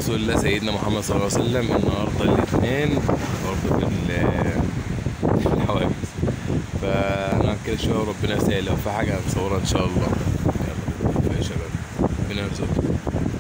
رسول الله سيدنا محمد صلى الله عليه وسلم النهارده الاثنين برضه في ال- الحوادث فنقعد كده شويه وربنا يسهل لو في حاجه هنصورها ان شاء الله يلا بينا يا شباب ربنا يرزقكم